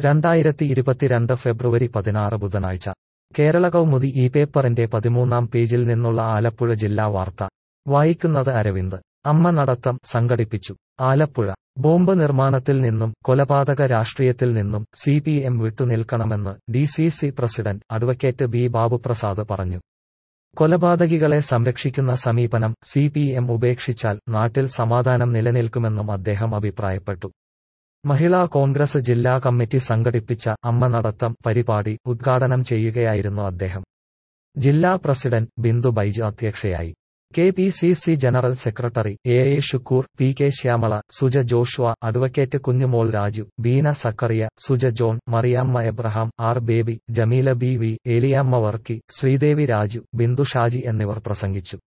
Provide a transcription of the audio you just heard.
രണ്ടായിരത്തി ഇരുപത്തിരണ്ട് ഫെബ്രുവരി പതിനാറ് ബുധനാഴ്ച കേരള കൗമുദി ഈ പേപ്പറിന്റെ പതിമൂന്നാം പേജിൽ നിന്നുള്ള ആലപ്പുഴ ജില്ലാ വാർത്ത വായിക്കുന്നത് അരവിന്ദ് അമ്മ നടത്തം സംഘടിപ്പിച്ചു ആലപ്പുഴ ബോംബ് നിർമ്മാണത്തിൽ നിന്നും കൊലപാതക രാഷ്ട്രീയത്തിൽ നിന്നും സി പി എം വിട്ടുനിൽക്കണമെന്ന് D C C president advocate B Babuprasad പറഞ്ഞു കൊലപാതകികളെ സംരക്ഷിക്കുന്ന സമീപനം സി പി എം ഉപേക്ഷിച്ചാൽ നാട്ടിൽ സമാധാനം നിലനിൽക്കുമെന്നും അദ്ദേഹം അഭിപ്രായപ്പെട്ടു മഹിളാ കോൺഗ്രസ് ജില്ലാ കമ്മിറ്റി സംഘടിപ്പിച്ച അമ്മ നടത്തം പരിപാടി ഉദ്ഘാടനം ചെയ്യുകയായിരുന്നു അദ്ദേഹം ജില്ലാ പ്രസിഡന്റ് ബിന്ദു ബൈജ് അധ്യക്ഷയായി K P C C general secretary A A Shukoor P K Shyamala Suja Joshua advocate Kunjumol Raju Beena Zachariah Suja John Mariamma Abraham R Baby Jameela B V Eliyamma Varkey Sreedevi Raju Bindu Shaji എന്നിവർ പ്രസംഗിച്ചു